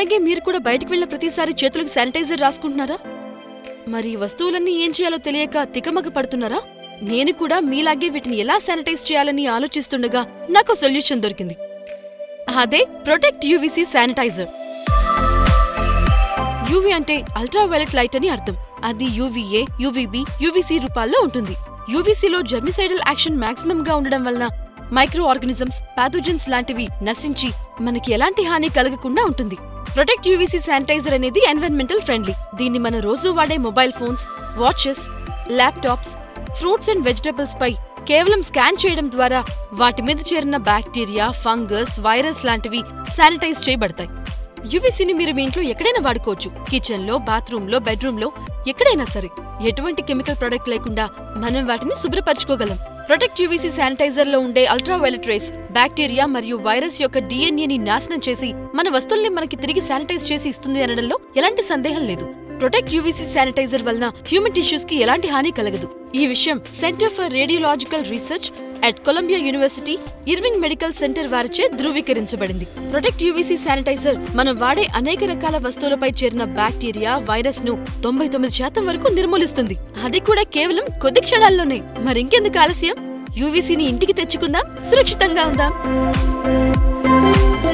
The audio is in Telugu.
నాలాగే మీరు కూడా బయటికి వెళ్ళిన ప్రతిసారి చేతులకు శానిటైజర్ రాసుకుంటున్నారా మరి ఈ వస్తువులన్నీ ఏం చేయాలో తెలియక తికమక పడుతున్నారా నేను కూడా మీలాగే వీటిని ఎలా శానిటైజ్ చేయాలని ఆలోచిస్తుండగా నాకు సొల్యూషన్ దొరికింది అదే ప్రొటెక్ట్ యూవీసీ శానిటైజర్ యూవీ అంటే అల్ట్రా వైలెట్ లైట్ అని అర్థం అది యూవీఏ యూవీబీ యూవీసీ రూపాల్లో ఉంటుంది యూవీసీలో జర్మిసైడల్ యాక్షన్ మాక్సిమం గా ఉండడం వలన మైక్రో ఆర్గనిజమ్స్ పాథోజన్స్ లాంటివి నశించి మనకి ఎలాంటి హాని కలగకుండా ఉంటుంది ప్రొటెక్ట్ యూవీసీ శానిటైజర్ అనేది ఎన్విరాన్మెంటల్ ఫ్రెండ్లీ దీన్ని మన రోజు వాడే mobile phones watches laptops fruits and vegetables పై కేవలం స్కాన్ చేయడం ద్వారా వాటి మీద చేరిన బ్యాక్టీరియా ఫంగస్ వైరస్ లాంటివి శానిటైజ్ చేయబడతాయి యువీసీని మీరు మీ ఇంట్లో ఎక్కడైనా వాడుకోవచ్చు కిచెన్ లో బాత్రూమ్ లో బెడ్రూమ్ లో ఎక్కడైనా సరే ఎటువంటి కెమికల్ ప్రొడక్ట్ లేకుండా మనం వాటిని శుభ్రపరచుకోగలం ప్రొటెక్ట్ యూవీసీ శానిటైజర్ లో ఉండే అల్ట్రా వైలెట్ రేస్ బ్యాక్టీరియా మరియు వైరస్ యొక్క డిఎన్ఏని నాశనం చేసి మన వస్తువుల్ని మనకి తిరిగి శానిటైజ్ చేసి ఇస్తుంది అనడంలో ఎలాంటి సందేహం లేదు ప్రొటెక్ట్ యూవీసీ శానిటైజర్ వలన హ్యూమన్ టిష్యూస్ కి ఎలాంటి హాని కలగదు ఈ విషయం Center for Radiological Research at Columbia University Irving Medical Center వారిచే ధృవీకరించబడింది ప్రొటెక్ట్ యూవీసీ శానిటైజర్ మనం వాడే అనేక రకాల వస్తువులపై చేరిన బ్యాక్టీరియా వైరస్ ను తొంభై తొమ్మిది శాతం వరకు నిర్మూలిస్తుంది అది కూడా కేవలం కొద్ది క్షణాల్లోనే మరింకెందుకు ఆలస్యం యూవీసీని ఇంటికి తెచ్చుకుందాం సురక్షితంగా ఉందాం